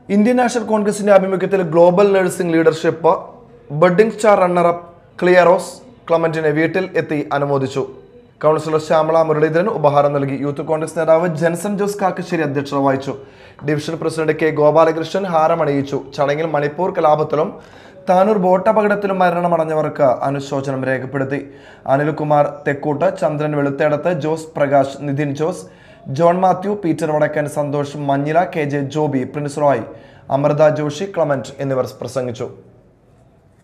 Indian National കോൺഗ്രസിന്റെ ആഭിമുഖ്യത്തിൽ global nursing leadership budding star runner-up ക്ലിയറോസ് ക്ലമന്റിനെ വീട്ടിൽ എത്തി അനുമോദിച്ചു കൗൺസിലർ ശ്യാമള മുരളീധരൻ ഉപഹാരം നൽകി യൂത്ത് കോൺഗ്രസ് നേതാവ് ജൻസൺ ജോസ് കാക്കശ്ശേരി അധ്യക്ഷത വഹിച്ചു ഡിവിഷൻ പ്രസിഡന്റ് കെ ഗോപാലകൃഷ്ണൻ ഹാരമണിയിച്ചു ചടങ്ങിൽ മണിപ്പൂർ കലാപത്തിലും താനൂർ ബോട്ടപകടത്തിലും മരണമടഞ്ഞവർക്ക് അനുശോചനം രേഖപ്പെടുത്തി അനിൽകുമാർ തെക്കൂട്ട് ചന്ദ്രൻ വെളുത്തേടത്ത് ജോസ് പ്രകാശ് നിതിൻ ജോസ് ജോൺ മാത്യു പീറ്റർ വടക്കൻ സന്തോഷ് മഞ്ഞില കെ ജെ ജോബി പ്രിൻസ് റോയ് അമൃത ജോഷി ക്ലമന്റ് എന്നിവർ പ്രസംഗിച്ചു